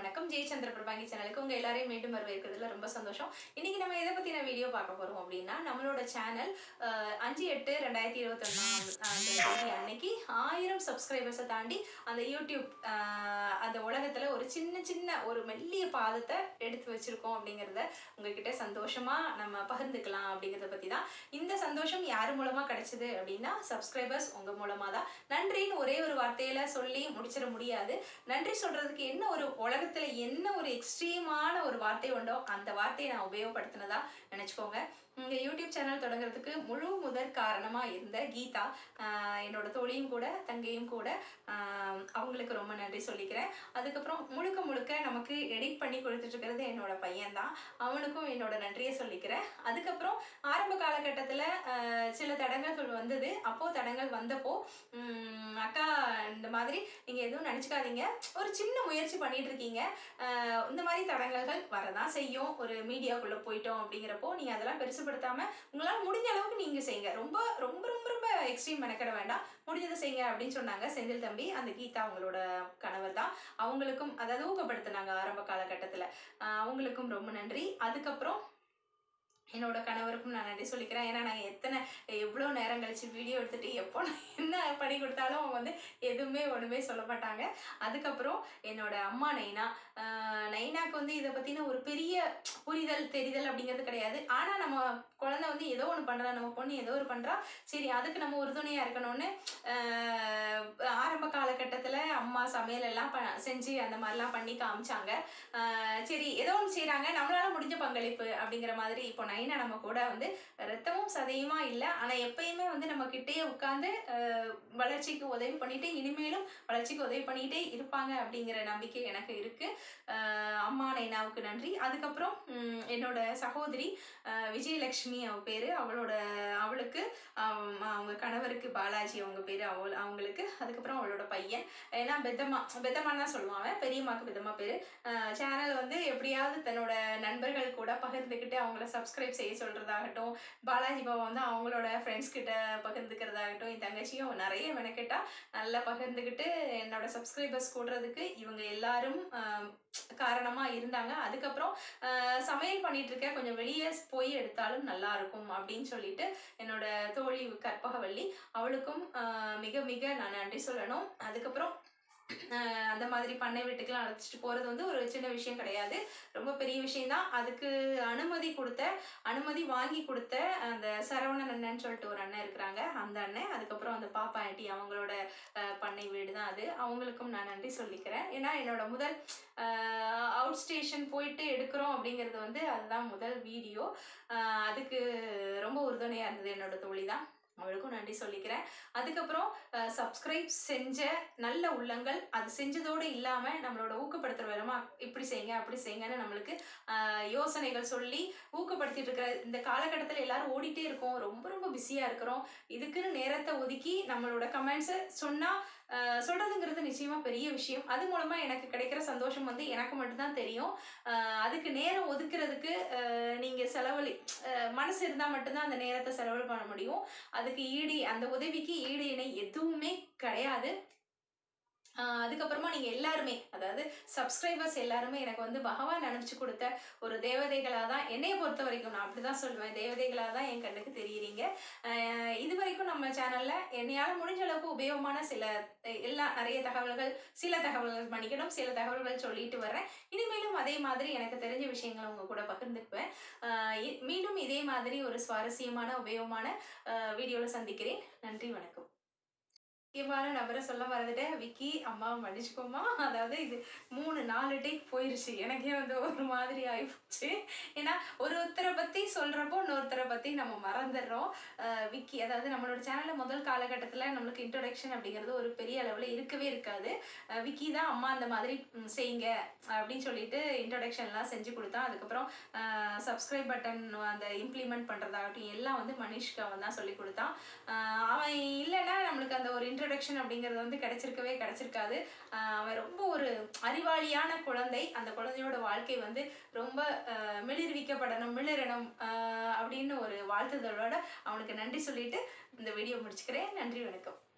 வணக்கம் ஜெயச்சந்திர பிரபாங்கி சேனலுக்கு உங்க எல்லாரையும் மீண்டும் வரவேற்கிறதுல ரொம்ப சந்தோஷம் இன்னைக்கு நம்ம எதை பத்தின வீடியோ பார்க்க போறோம் அப்படின்னா நம்மளோட சேனல் அஞ்சு எட்டு ரெண்டாயிரத்தி இருபத்தொன்னாம் அன்னைக்கு ஆயிரம் சப்ஸ்கிரைபர்ஸை தாண்டி அந்த யூடியூப் ஆஹ், அந்த உலகத்துல ஒரு சின்ன சின்ன ஒரு மெல்லிய பாதத்தை எடுத்து வச்சிருக்கோம் அப்படிங்கிறத உங்ககிட்ட சந்தோஷமா நம்ம பகிர்ந்துக்கலாம் அப்படிங்கிறத பத்தி தான் இந்த சந்தோஷம் யார் மூலமா கிடைச்சது அப்படின்னா சப்ஸ்கிரைபர்ஸ் உங்க மூலமா தான் நன்றின்னு ஒரே ஒரு வார்த்தையில சொல்லி முடிச்சிட முடியாது நன்றி சொல்றதுக்கு என்ன ஒரு உலகத்துல என்ன ஒரு எக்ஸ்ட்ரீமான ஒரு வார்த்தை உண்டோ அந்த வார்த்தையை நான் உபயோகப்படுத்தினதா நினைச்சுக்கோங்க இங்க யூடியூப் சேனல் தொடங்குறதுக்கு முழு முதற் காரணமா இருந்த கீதா ஆஹ் என்னோட தோழியும் கூட தங்கையும் கூட ஆஹ் அவங்களுக்கு ரொம்ப நன்றி சொல்லிக்கிறேன் அதுக்கப்புறம் முழுக்க முழுக்க நமக்கு எடிட் பண்ணி கொடுத்துட்டு இருக்கிறது என்னோட பையன்தான் அவனுக்கும் என்னோட நன்றியை சொல்லிக்கிறேன் அதுக்கப்புறம் ஆரம்ப காலகட்டத்தில் சில தடங்கல்கள் வந்தது அப்போ தடங்கள் வந்தப்போ உம், அக்கா இந்த மாதிரி நீங்கள் எதுவும் நினச்சிக்காதீங்க ஒரு சின்ன முயற்சி பண்ணிட்டு இருக்கீங்க ஆஹ் இந்த மாதிரி தடங்கல்கள் வரதான் செய்யும் ஒரு மீடியாக்குள்ளே போயிட்டோம் அப்படிங்கிறப்போ நீங்கள் அதெல்லாம் பெருசுப்படுத்தாம உங்களால் முடிஞ்ச அளவுக்கு நீங்கள் செய்யுங்க ரொம்ப ரொம்ப ரொம்ப ரொம்ப எக்ஸ்ட்ரீம் மெனக்கிட வேண்டாம் முடிஞ்சதை செய்யுங்க அப்படின்னு சொன்னாங்க செந்தில் தம்பி அந்த கீதா அவங்களோட கணவர் தான் அவங்களுக்கும் அதாவது ஊக்கப்படுத்தினாங்க ஆரம்ப காலகட்டத்தில் அவங்களுக்கும் ரொம்ப நன்றி அதுக்கப்புறம் என்னோட கணவருக்கும் நான் நன்றி சொல்லிக்கிறேன் ஏன்னா நான் எத்தனை எவ்வளோ நேரம் கழிச்சு வீடியோ எடுத்துட்டு எப்போ நான் என்ன பண்ணி கொடுத்தாலும் அவங்க வந்து எதுவுமே ஒன்றுமே சொல்ல மாட்டாங்க அதுக்கப்புறம் என்னோட அம்மா நைனா ஆஹ் நைனாக்கு வந்து இதை பற்றின ஒரு பெரிய புரிதல் தெரிதல் அப்படிங்கிறது கிடையாது ஆனால் நம்ம குழந்தை வந்து ஏதோ ஒன்று பண்ணுறா நம்ம பொண்ணு ஏதோ ஒரு பண்ணுறா சரி அதுக்கு நம்ம உறுதுணையாக இருக்கணும்னு ஆஹ் ஆரம்ப காலகட்டத்தில் அம்மா சமையல் எல்லாம் ப செஞ்சு அந்த மாதிரிலாம் பண்ணி காமிச்சாங்க ஆஹ் சரி ஏதோ ஒன்று செய்கிறாங்க நம்மளால முடிஞ்ச பங்களிப்பு அப்படிங்கிற மாதிரி இப்போ நைனா நம்ம கூட வந்து ரத்தமும் சதையுமா இல்லை ஆனால் எப்பயுமே வந்து நம்ம கிட்டேயே உட்காந்து வளர்ச்சிக்கு உதவி பண்ணிட்டு இனிமேலும் வளர்ச்சிக்கு உதவி பண்ணிக்கிட்டே இருப்பாங்க அப்படிங்கிற நம்பிக்கை எனக்கு இருக்கு ஆஹ் அம்மா நைனாவுக்கு நன்றி அதுக்கப்புறம் உம், என்னோட சகோதரி ஆஹ் விஜயலட்சுமி அவ பேரு அவளோட அவளுக்கு ஆம், அவங்க கணவருக்கு பாலாஜி அவங்க பேரு அவள் அவங்களுக்கு அதுக்கப்புறம் அவளோட பையன் ஏன்னா பெத்தம்மா பெத்தம்மான்னு தான் சொல்லுவாங்க பெரியம்மாக்கு பெத்தம்மா பேரு சேனல் வந்து எப்படியாவது தன்னோட நண்பர்கள் கூட பகிர்ந்துக்கிட்டு அவங்கள சப்ஸ்கிரைப் செய்ய சொல்றதாகட்டும் பாலாஜி பாபா வந்து அவங்களோட ஃப்ரெண்ட்ஸ் கிட்ட பகிர்ந்துக்கிறதாகட்டும் என் தங்கச்சியும் நிறைய மெனக்கெட்டா நல்லா பகிர்ந்துக்கிட்டு என்னோட சப்ஸ்கிரைபர்ஸ் கூடுறதுக்கு இவங்க எல்லாரும் ஆம், காரணமா இருந்தாங்க அதுக்கப்புறம் ஆஹ், சமையல் பண்ணிட்டு இருக்க கொஞ்சம் வெளியே போய் எடுத்தாலும் நல்லா இருக்கும் அப்படின்னு சொல்லிட்டு என்னோட தோழி கற்பகவள்ளி அவளுக்கும் ஆஹ், மிக மிக நான் நன்றி சொல்லணும் அதுக்கப்புறம் ஆஹ், அந்த மாதிரி பண்ணை வீட்டுக்கெல்லாம் அழைச்சிட்டு போகிறது வந்து ஒரு சின்ன விஷயம் கிடையாது ரொம்ப பெரிய விஷயம்தான் அதுக்கு அனுமதி கொடுத்த அனுமதி வாங்கி கொடுத்த அந்த சரவணன் அண்ணன் சொல்லிட்டு ஒரு அண்ணன் இருக்கிறாங்க அந்த அண்ணன் அதுக்கப்புறம் அந்த பாப்பா ஆண்டி அவங்களோட ஆஹ், பண்ணை வீடு தான் அது அவங்களுக்கும் நான் நன்றி சொல்லிக்கிறேன் ஏன்னா என்னோட முதல் அவுட் ஸ்டேஷன் போயிட்டு எடுக்கிறோம் அப்படிங்கிறது வந்து அதுதான் முதல் வீடியோ அதுக்கு ரொம்ப உறுதுணையாக இருந்தது என்னோட தோழி தான் அவளுக்கும் நன்றி சொல்லிக்கிறேன் அதுக்கப்புறம் சப்ஸ்கிரைப் செஞ்ச நல்ல உள்ளங்கள் அது செஞ்சதோடு இல்லாமல் நம்மளோட ஊக்கப்படுத்துற விதமா இப்படி செய்யுங்க அப்படி செய்யுங்கன்னு நம்மளுக்கு ஆஹ், யோசனைகள் சொல்லி ஊக்கப்படுத்திட்டு இருக்கிற இந்த காலகட்டத்தில் எல்லாரும் ஓடிட்டே இருக்கோம் ரொம்ப ரொம்ப பிஸியாக இருக்கிறோம் இதுக்குன்னு நேரத்தை ஒதுக்கி நம்மளோட கமெண்ட்ஸை சொன்னால் சொல்கிறதுங்கிறது நிச்சயமாக பெரிய விஷயம் அது மூலமாக எனக்கு கிடைக்கிற சந்தோஷம் வந்து எனக்கு மட்டும்தான் தெரியும் ஆஹ், அதுக்கு நேரம் ஒதுக்குறதுக்கு நீங்கள் செலவழி ஆஹ், மனசு இருந்தால் மட்டும்தான் அந்த நேரத்தை செலவு பண்ண முடியும் அதுக்கு ஈடு அந்த உதவிக்கு ஈடு இணை எதுவுமே கிடையாது ஆஹ் அதுக்கப்புறமா நீங்கள் எல்லாருமே அதாவது சப்ஸ்கிரைபர்ஸ் எல்லாருமே எனக்கு வந்து பகவான் அனுப்பிச்சு கொடுத்த ஒரு தேவதைகளாக தான் என்னைய பொறுத்த வரைக்கும் நான் அப்படி தான் சொல்லுவேன் தேவதைகளாக தான் என் கண்ணுக்கு தெரியுறீங்க ஆஹ் இது வரைக்கும் நம்ம சேனலில் என்னையால் முடிஞ்ச அளவுக்கு உபயோகமான சில அஹ் எல்லா நிறைய தகவல்கள் சில தகவல்கள் மன்னிக்கணும் சில தகவல்கள் சொல்லிட்டு வர்றேன் இனிமேலும் அதே மாதிரி எனக்கு தெரிஞ்ச விஷயங்களை உங்க கூட பகிர்ந்துக்குவேன் ஆஹ் இ- மீண்டும் இதே மாதிரி ஒரு சுவாரஸ்யமான உபயோகமான வீடியோவில் சந்திக்கிறேன் நன்றி வணக்கம் முக்கியமான நபரை சொல்ல மறந்துட்டேன் விக்கி அம்மா மன்னிச்சுக்கோமா அதாவது இது மூணு நாலு டேக் போயிருச்சு எனக்கே வந்து ஒரு மாதிரி ஆகிப்போச்சு ஏன்னா ஒருத்தரை பற்றி சொல்கிறப்போ இன்னொருத்தரை பற்றி நம்ம மறந்துடுறோம் அஹ் விக்கி அதாவது நம்மளோட சேனலில் முதல் காலகட்டத்தில் நம்மளுக்கு இன்ட்ரொடக்ஷன் அப்படிங்கிறது ஒரு பெரிய அளவில் இருக்கவே இருக்காது அஹ் விக்கி தான் அம்மா அந்த மாதிரி ம், செய்யுங்க அப்படின்னு சொல்லிட்டு இன்ட்ரொடக்ஷன்லாம் செஞ்சு கொடுத்தான் அதுக்கப்புறம் சப்ஸ்கிரைப் பட்டன் அந்த இம்ப்ளிமெண்ட் பண்ணுறதாகட்டும் எல்லாம் வந்து மனிஷ்க்கு அவன் தான் சொல்லி கொடுத்தான் ஆஹ் அவன் இல்லைன்னா நம்மளுக்கு அந்த ஒரு இன்ட்ரடக்ஷன் அப்படிங்கிறது வந்து கிடைச்சிருக்கவே கிடைச்சிருக்காது ஆஹ் அவன் ரொம்ப ஒரு அறிவாளியான குழந்தை அந்த குழந்தையோட வாழ்க்கை வந்து ரொம்ப ஆஹ் மிளிர்விக்கப்படணும் மிளிரணும் ஆஹ் அப்படின்னு ஒரு வாழ்த்துதலோட அவனுக்கு நன்றி சொல்லிட்டு இந்த வீடியோ முடிச்சுக்கிறேன் நன்றி வணக்கம்